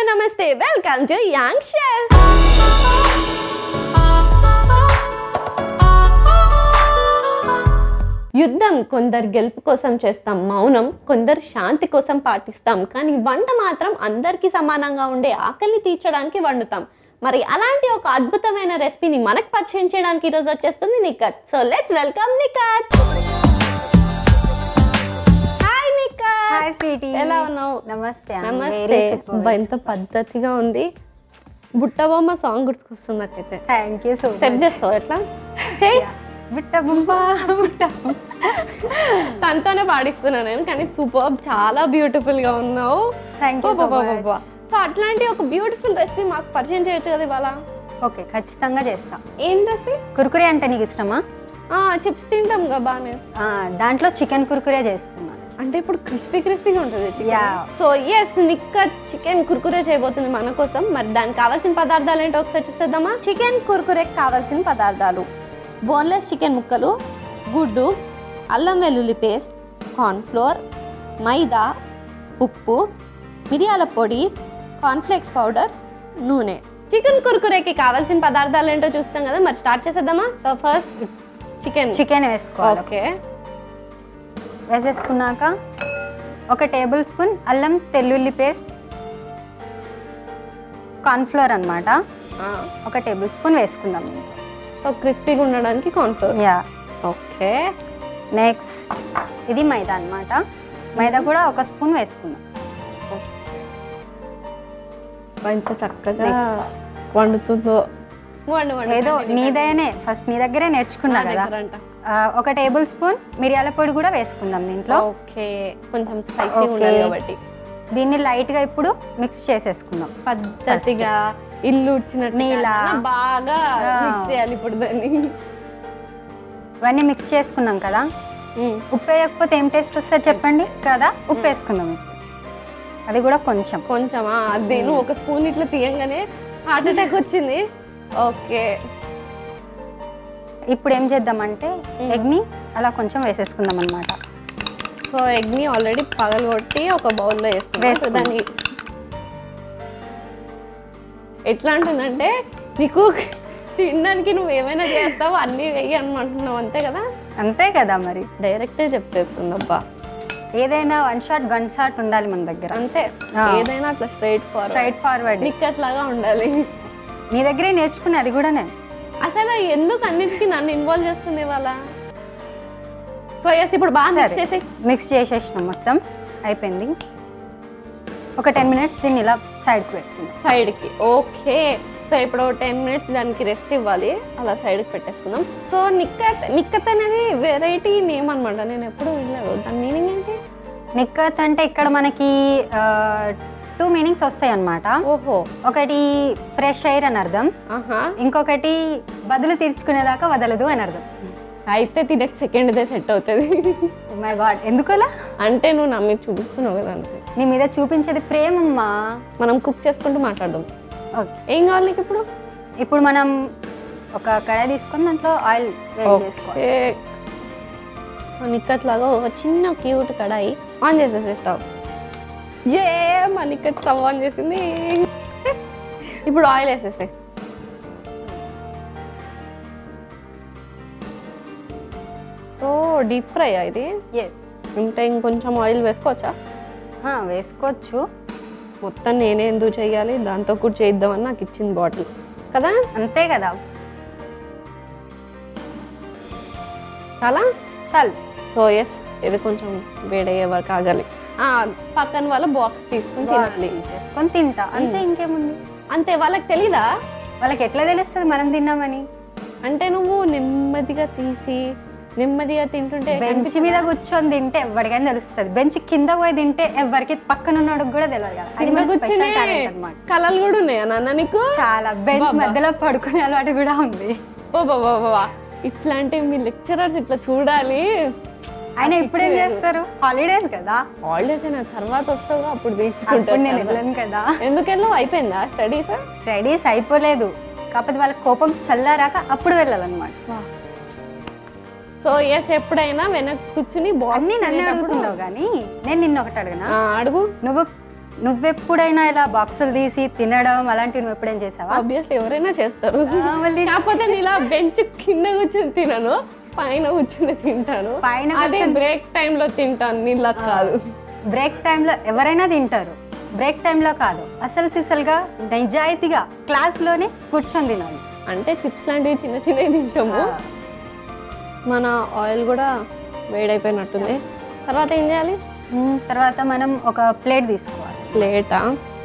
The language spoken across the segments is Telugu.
నమస్తే వెల్కమ్ టు యాంగ్ షెఫ్ యుద్ధం కొందరు గెలుపు కోసం చేస్తాం మౌనం కొందరు శాంతి కోసం పాటిస్తాం కానీ వంట మాత్రం అందరికీ సమానంగా ఉండే ఆకలిని తీర్చడానికి వండుతాం మరి అలాంటి ఒక అద్భుతమైన రెసిపీని మనకు పరిచయం చేయడానికి ఈరోజు వచ్చేస్తుంది Nikhat so let's welcome Nikhat hi Nikhat hi sweetie ఎలా ఉన్నావు నమస్తే నమస్తే అబ్బా, ఎంత పద్ధతిగా ఉంది బుట్ట బొమ్మ సాంగ్ గుర్తుకొస్తుంది నాకైతే థ్యాంక్ యూ సో సెట్ చేస్తావు ఎట్లా చేయి బిట్ట బుమ్మ బిట్ట తనతోనే పాడిస్తున్నా నేను కానీ సూపర్ చాలా బ్యూటిఫుల్ గా ఉన్నావు thank you so much so అట్లాంటి ఒక బ్యూటిఫుల్ రెసిపీ మాకు పరిచయం చేయొచ్చు కదా ఇవాళ ఓకే ఖచ్చితంగా చేస్తా ఏం రెసిపీ కుర్కురే అంటే నీకు ఇష్టమా చిప్స్ తింటాం కదా బాగానే ఆ, దాంట్లో చికెన్ కుర్కురే చేస్తున్నా అంటే ఇప్పుడు క్రిస్పీ క్రిస్పీగా ఉంటుంది Yeah. సో ఎస్ నిక్క చికెన్ కుర్కురే చేయబోతుంది మన కోసం మరి దానికి కావాల్సిన పదార్థాలు ఏంటో ఒకసారి చూసేద్దామా చికెన్ కుర్కురేకి కావాల్సిన పదార్థాలు బోన్లెస్ చికెన్ ముక్కలు గుడ్డు అల్లం వెల్లుల్లి పేస్ట్ కార్న్ఫ్లోర్ మైదా ఉప్పు మిరియాల పొడి కార్న్ఫ్లేక్స్ పౌడర్ నూనె చికెన్ కుర్కురేకి కావాల్సిన పదార్థాలు ఏంటో చూస్తాం కదా మరి స్టార్ట్ చేసేద్దామా సో ఫస్ట్ చికెన్ చికెన్ వేసుకోవాలి ఓకే వేసేసుకున్నాక ఒక టేబుల్ స్పూన్ అల్లం తెల్లుల్లి పేస్ట్ కార్న్ఫ్లోర్ అన్నమాట ఒక టేబుల్ స్పూన్ వేసుకుందాం సో క్రిస్పీగా ఉండడానికి కార్న్ఫ్లోర్ యా ఓకే నెక్స్ట్ ఇది మైదా అన్నమాట మైదా కూడా ఒక స్పూన్ వేసుకుందాం ఎంత చక్కగా Next. వండుతుందో వండు వండు ఏదో నీదైనే ఫస్ట్ నీ దగ్గరే నేర్చుకున్నా నా కదా దగ్గర అంట. ఆ, ఒక టేబుల్ స్పూన్ మిరియాల పొడి కూడా వేసుకుందాం దీంట్లో ఓకే కొంచెం స్పైసీ Okay. ఉండాలి కాబట్టి దీన్ని లైట్ గా ఇప్పుడు మిక్స్ చేసేసుకుందాం పద్ధతిగా ఇల్లు ఉచ్చినట్టు నీలా. కాకుండా బాగా ఆ. మిక్స్ చేయాలి ఇప్పుడు దాన్ని ఇవన్నీ మిక్స్ చేసుకున్నాం కదా ఉప్పు వేయకపోతే ఏం టేస్ట్ వస్తుంది చెప్పండి కదా ఉప్పు వేసుకుందాం ఇప్పుడు అది కూడా కొంచెం కొంచెమా నేను ఒక స్పూన్ ఇట్లా తీయంగానే హార్ట్ అటాక్ వచ్చింది ఓకే ఇప్పుడు ఏం చేద్దామంటే ఎగ్ని అలా కొంచెం వేసేసుకుందాం అనమాట సో ఎగ్ ని ఆల్రెడీ పగలగొట్టి ఒక బౌల్లో వేసుకున్నాం సో వేసుకున్నాం. దాన్ని ఎట్లా అంటుందంటే నీకు తినడానికి నువ్వు ఏమైనా చేస్తావు అన్నీ వెయ్యి అనమంటున్నావు అంతే కదా అంతే కదా మరి డైరెక్టే చెప్పేస్తుంది అబ్బా ఏదైనా వన్ షాట్ గన్ షాట్ ఉండాలి మన దగ్గర అంతే ఆ. ఏదైనా అట్లా straight forward straight forward Nikhat లాగా ఉండాలి నీ దగ్గరే నేర్చుకున్నా అది కూడా నేను అసలు ఎందుకు అన్నిటికీ నన్ను ఇన్వాల్వ్ చేస్తుంది ఇవాళ సో ఎస్ ఇప్పుడు బాగా మిక్స్ చేసి మిక్స్ చేసేసిన మొత్తం అయిపోయింది ఒక టెన్ మినిట్స్ దీన్ని ఇలా సైడ్కి పెట్టుకుందాం సైడ్కి ఓకే సో ఇప్పుడు టెన్ మినిట్స్ దానికి రెస్ట్ ఇవ్వాలి అలా సైడ్కి పెట్టేసుకుందాం సో నిక్కత్ నిక్కత్ అనేది వెరైటీ నేమ్ అనమాట నేను ఎప్పుడు వినలేదు దాని మీనింగ్ ఏంటి నిక్కత్ అంటే ఇక్కడ మనకి టూ మీనింగ్స్ వస్తాయి అన్నమాట ఓహో ఒకటి ఫ్రెష్ ఎయిర్ అని అర్థం ఆహా ఇంకొకటి బదులు తీర్చుకునేదాకా వదలదు అని అర్థం అయితే తినక సెకండ్ డే సెట్ అవుతుంది మై గాడ్ ఎందుకలా అంటే నువ్వు నమ్మి చూపిస్తున్నావు కదా అంతే నీ మీద చూపించేది ప్రేమమ్మా మనం కుక్ చేసుకుంటూ మాట్లాడదాం ఓకే ఏం కావాలి నీకు ఇప్పుడు ఇప్పుడు మనం ఒక కడాయి తీసుకొని దాంట్లో ఆయిల్ వేడి చేసుకోవాలి ఓకే సో నిక్కత్ లాగా ఒక చిన్న క్యూట్ కడాయి ఆన్ చేసేసే స్టవ్ ఏ మా నిక్కత్ స్టవ్ ఆన్ చేసింది ఇప్పుడు ఆయిల్ వేసేసే సో డీప్ ఫ్రై ఇది ఎస్ అంటే ఇంకొంచెం ఆయిల్ వేసుకోవచ్చా వేసుకోవచ్చు మొత్తం నేనే ఎందుకు చేయాలి దాంతో కూడా చేద్దామని నాకు ఇచ్చింది బాటిల్ కదా అంతే కదా చాలా చాలు సో ఎస్ ఇది కొంచెం వేడయ్యే వరకు ఆగాలి ఆ, పక్కన వాళ్ళ బాక్స్ తీసుకుని తినాలి తీసేసుకొని తింటా అంతే ఇంకేముంది అంతే వాళ్ళకి తెలీదా వాళ్ళకి ఎట్లా తెలుస్తుంది మనం తిన్నామని అంటే నువ్వు నెమ్మదిగా తీసి నెమ్మదిగా తింటుంటే బెంచ్ మీద కూర్చొని తింటే ఎవరికైనా తెలుస్తుంది బెంచ్ కింద పోయి తింటే ఎవరికి పక్కన ఉన్నోడికి కూడా తెలియదు కదా అది మన స్పెషల్ టాలెంట్ అన్నమాట కళలు కూడా ఉన్నాయా నాన్న నీకు చాలా బెంచ్ బాబా. మధ్యలో పడుకునే అలవాటు కూడా ఉంది ఓ బాబా బాబా ఇట్లాంటి మీ లెక్చరర్స్ ఇట్లా చూడాలి ఆయన ఇప్పుడు ఏం చేస్తారు హాలిడేస్ కదా హాలిడేస్ అయిన తర్వాత వస్తావు అప్పుడు అప్పుడు నేను తీర్చుకుంటాను వెళ్ళను కదా ఎందుకు వెళ్ళావు అయిపోయిందా స్టడీస్ స్టడీస్ అయిపోలేదు కాకపోతే వాళ్ళ కోపం చల్లారాక అప్పుడు వెళ్ళాలన్నమాట సో ఎస్ ఎప్పుడైనా వెనక్కి కూర్చుని బాక్స్ అన్ని నన్ను అడుగుతున్నావు కానీ నేను నిన్న ఒకటి అడిగినా అడుగు నువ్వు నువ్వెప్పుడైనా ఇలా బాక్సులు తీసి తినడం అలాంటివి నువ్వు ఎప్పుడైనా చేసావా ఆబ్వియస్లీ ఎవరైనా చేస్తారు ఆ, మళ్ళీ కాకపోతే నేను ఇలా బెంచ్ కింద కూర్చొని తినను పైన కూర్చొని తింటాను పైన అదే బ్రేక్ టైంలో తింటాను నీళ్ళ కాదు బ్రేక్ టైంలో ఎవరైనా తింటారు బ్రేక్ టైంలో కాదు అసలు సిసలుగా నిజాయితీగా క్లాస్లోనే కూర్చొని తినాలి అంటే చిప్స్ లాంటివి చిన్న చిన్నవి తింటాము మన ఆయిల్ కూడా వేడైపోయినట్టుంది తర్వాత ఏం చేయాలి మ్మ్, తర్వాత మనం ఒక ప్లేట్ తీసుకోవాలి ప్లేటా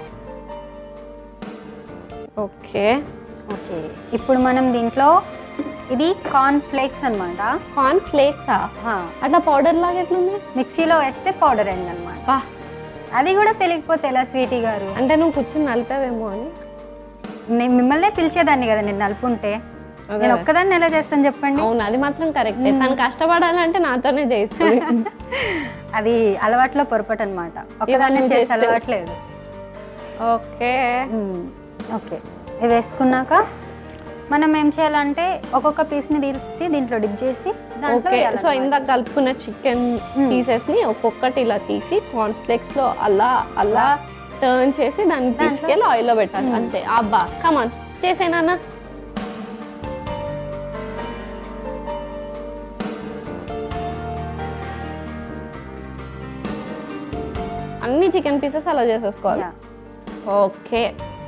ఓకే ఓకే ఇప్పుడు మనం దీంట్లో ఇది కార్న్ ఫ్లేక్స్ అనమాట కార్న్ ఫ్లేక్సా అట్లా పౌడర్ లాగా ఎట్లుంది మిక్సీలో వేస్తే పౌడర్ అయింది అనమాట బా అది కూడా తెలియకపోతే ఎలా స్వీటీ గారు అంటే నువ్వు కూర్చొని నలిపావేమో అని నేను మిమ్మల్నే పిలిచేదాన్ని కదా నేను నలుపుంటే అదే. నేను ఒక్కదాన్ని ఎలా చేస్తాను చెప్పండి అవును అది మాత్రం కరెక్టే తను కష్టపడాలంటే నాతోనే చేస్తుంది అది అలవాట్లో పొరపాటు అనమాట ఒక్కదాన్ని ఇవన్నీ చేసే చేస్తే- అలవాట్లేదు ఓకే మ్మ్. ఓకే ఇవి వేసుకున్నాక మనం ఏం చేయాలంటే ఒక్కొక్క పీస్ని తీసి దీంట్లో డిప్ చేసి దాంట్లో ఓకే సో వేయాలన్నమాట. ఇందాక కలుపుకున్న చికెన్ పీసెస్ ని ఒక్కొక్కటి ఇలా తీసి కార్న్ ఫ్లేక్స్ లో అలా అలా టర్న్ చేసి దాన్ని తీసుకెళ్ళి ఆయిల్ లో పెట్టాలి అంతే అబ్బా కమాన్ చేసేనా అన్ని చికెన్ పీసెస్ అలా చేసేసుకోవాలి Yeah. ఓకే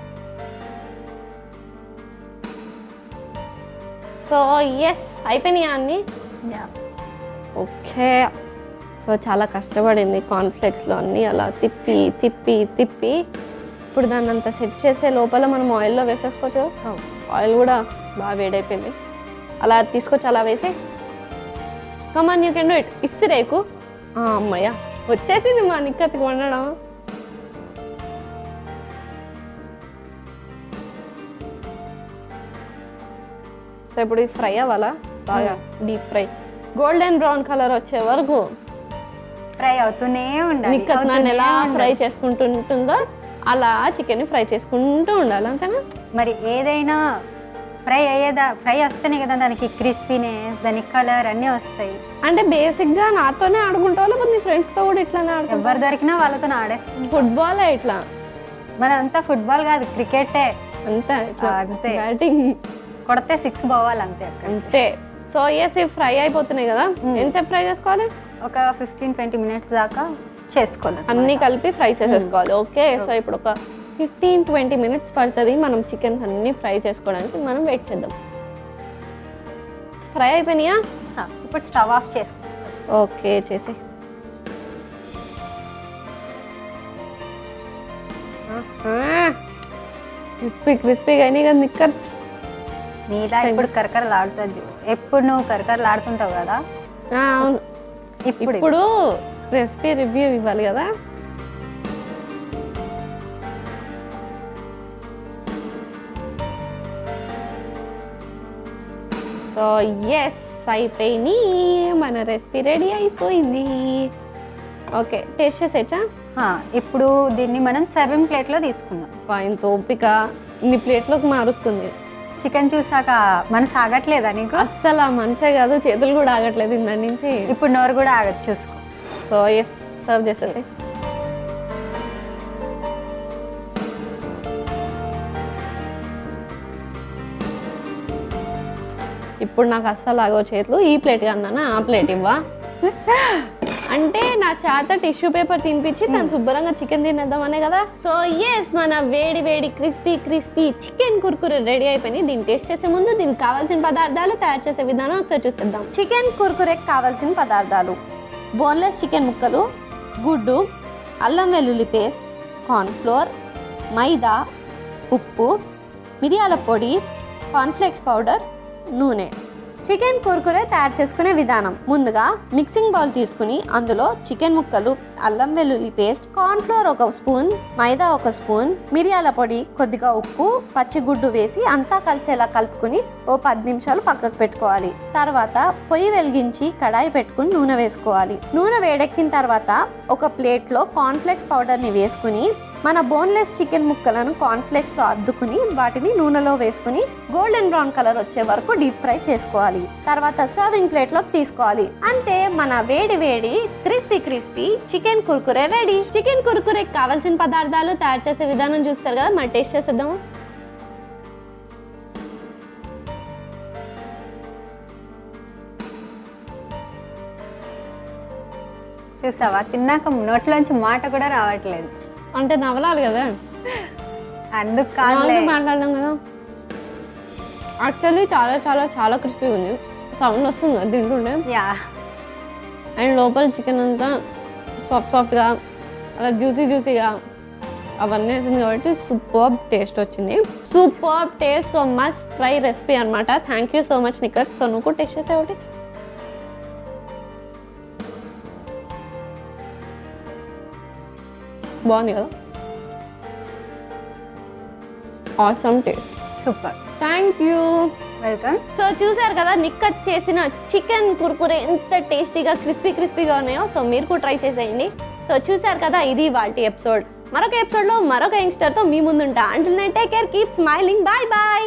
సో ఎస్ అయిపోయినాయా అన్నీ Yeah. ఓకే సో చాలా కష్టపడింది కాన్ఫ్లెక్స్లో అన్నీ అలా తిప్పి తిప్పి తిప్పి ఇప్పుడు దాన్ని అంతా సెట్ చేసే లోపల మనం ఆయిల్లో వేసేసుకోవచ్చు కదా? Oh. ఆయిల్ కూడా బాగా వేడైపోయింది అలా తీసుకొచ్చి అలా వేసి come on you can do it ఇస్సి రేకు ఆ, అమ్మయ్య వచ్చేసింది మా నిక్కతికి వండడం సో ఇప్పుడు ఇది ఫ్రై అవ్వాలా బాగా deep fry golden brown colour వచ్చే వరకు ఫ్రై అవుతూనే ఉండాలి నిక్కత్ నన్ను అవుతూనే ఎలా ఉండాలి. ఫ్రై చేసుకుంటుంటుందో అలా చికెన్ ఫ్రై చేసుకుంటూ ఉండాలి అంతేనా మరి ఏదైనా ఫ్రై అయ్యేదా ఫ్రై వస్తేనే కదా దానికి క్రిస్పీనెస్ దానికి కలర్ అన్నీ వస్తాయి అంటే బేసిక్ గా నాతోనే ఆడుకుంటావు లేకపోతే నీ ఫ్రెండ్స్ తో కూడా ఇట్లానే ఆడుకుంటావు ఎవరు దొరికినా వాళ్ళతో ఆడేసుకుంటాం ఫుట్బాల్ ఇట్లా మన అంతా ఫుట్బాల్ కాదు క్రికెటే అంతే ఇట్లా అంతే. బ్యాటింగ్ కొడితే సిక్స్ పోవాలి అంతే అక్కడ అంతే సో ఎస్ ఫ్రై అయిపోతున్నాయి కదా ఎంతసేపు ఫ్రై చేసుకోవాలి ఒక ఫిఫ్టీన్ ట్వంటీ మినిట్స్ దాకా చేసుకోవాలి అన్నీ కలిపి ఫ్రై చేసేసుకోవాలి ఓకే సో ఇప్పుడు ఒక ఫిఫ్టీన్ ట్వంటీ మినిట్స్ పడుతుంది మనం చికెన్ అన్ని ఫ్రై చేసుకోవడానికి మనం వెయిట్ చేద్దాం ఫ్రై అయిపోయినాయా ఆ, ఇప్పుడు స్టవ్ ఆఫ్ చేసుకోవాలి ఓకే చేసి క్రిస్పీ క్రిస్పీగా అయినాయి కదా నిక్కర్ నీలా ఇప్పుడు కరకరలు ఆడుతుంది చూడు ఎప్పుడు నువ్వు కరకరలు ఆడుతుంటావు కదా ఆ, అవును ఇప్పుడు ఇప్పుడు రెసిపీ రివ్యూ ఇవ్వాలి కదా సో ఎస్ అయిపోయింది మన రెసిపీ రెడీ అయిపోయింది ఓకే టేస్ట్ చేసేచ్చా ఆ, ఇప్పుడు దీన్ని మనం సర్వింగ్ ప్లేట్లో తీసుకుందాం అబ్బా, ఇంత ఓపిక ఇన్ని ప్లేట్లోకి మారుస్తుంది చికెన్ చూసాక మనసు ఆగట్లేదా నీకు అస్సలు ఆ మంచే కాదు చేతులు కూడా ఆగట్లేదు ఇందాడి నుంచి ఇప్పుడు నోరు కూడా ఆగదు చూసుకో సో ఎస్ సర్వ్ చేసేసి ఇప్పుడు నాకు అస్సలు ఆగో చేతులు ఈ ప్లేట్ కన్నా ఆ ప్లేట్ ఇవ్వా అంటే నా చేత టిష్యూ పేపర్ తినిపించి తను శుభ్రంగా చికెన్ తినేద్దామనే కదా సో ఎస్ మన వేడి వేడి crispy crispy chicken Kurkure ready అయిపోయింది దీన్ని టేస్ట్ చేసే ముందు దీనికి కావాల్సిన పదార్థాలు తయారు చేసే విధానం ఒకసారి చూసేద్దాం చికెన్ కుర్కురేకి కావాల్సిన పదార్థాలు బోన్లెస్ చికెన్ ముక్కలు గుడ్డు అల్లం వెల్లుల్లి పేస్ట్ కార్న్ఫ్లోర్ మైదా ఉప్పు మిరియాల పొడి కార్న్ఫ్లేక్స్ పౌడర్ నూనె చికెన్ కుర్కురే తయారు చేసుకునే విధానం ముందుగా మిక్సింగ్ బౌల్ తీసుకుని అందులో చికెన్ ముక్కలు అల్లం వెల్లుల్లి పేస్ట్ కార్న్ఫ్లోర్ ఒక స్పూన్ మైదా ఒక స్పూన్ మిరియాల పొడి కొద్దిగా ఉప్పు పచ్చిగుడ్డు వేసి అంతా కలిసేలా కలుపుకుని ఓ పది నిమిషాలు పక్కకు పెట్టుకోవాలి తర్వాత పొయ్యి వెలిగించి కడాయి పెట్టుకుని నూనె వేసుకోవాలి నూనె వేడెక్కిన తర్వాత ఒక ప్లేట్లో కార్న్ఫ్లెక్స్ పౌడర్ని వేసుకుని మన బోన్లెస్ చికెన్ ముక్కలను కార్న్ఫ్లేక్స్లో అద్దుకుని వాటిని నూనెలో వేసుకుని గోల్డెన్ బ్రౌన్ కలర్ వచ్చే వరకు డీప్ ఫ్రై చేసుకోవాలి తర్వాత సర్వింగ్ ప్లేట్లోకి తీసుకోవాలి అంతే మన వేడి వేడి crispy crispy chicken Kurkure ready chicken Kurkure కావాల్సిన పదార్థాలు తయారు చేసే విధానం చూస్తారు కదా మరి టేస్ట్ చేసేద్దాము చూసావా తిన్నాక నోట్లోంచి మాట కూడా రావట్లేదు అంటే నవలాలి కదా అందుకు కాదులే నాలుగు మాట్లాడదాం కదా యాక్చువల్లీ చాలా చాలా చాలా క్రిస్పీగా ఉంది సౌండ్ వస్తుంది కదా తింటుండే యా అండ్ లోపల చికెన్ అంతా సాఫ్ట్ సాఫ్ట్గా అలా జ్యూసీ జ్యూసీగా అవన్నీ వేసింది కాబట్టి సూపర్ టేస్ట్ వచ్చింది super taste so much try recipe అనమాట thank you so much Nikhat so నువ్వు కూడా టేస్ట్ చేసావు ఒకటి బాగుంది కదా awesome taste super thank you welcome so చూసారు కదా నిక్కత్ చేసిన చికెన్ కుర్కురే ఎంత టేస్టీగా క్రిస్పీ క్రిస్పీగా ఉన్నాయో సో మీరు కూడా ట్రై చేసేయండి సో చూసారు కదా ఇది వాటి ఎపిసోడ్ మరొక ఎపిసోడ్లో మరొక యంగ్స్టర్తో మీ ముందుంటా అంటే take care keep smiling bye bye